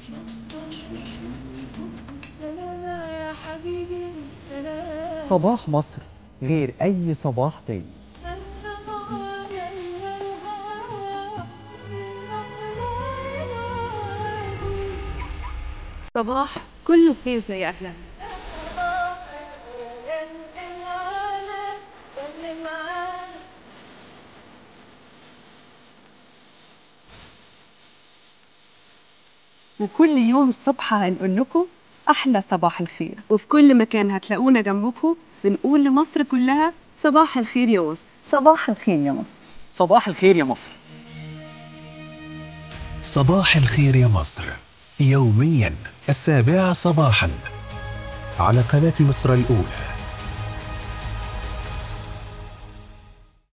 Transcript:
صباح مصر غير أي صباح تاني صباح كله خير زي أهلا وكل يوم الصبح هنقول لكم أحلى صباح الخير وفي كل مكان هتلاقونا جنبكم بنقول لمصر كلها صباح الخير يا مصر صباح الخير يا مصر صباح الخير يا مصر صباح الخير يا مصر يوميا السابعة صباحا على قناة مصر الأولى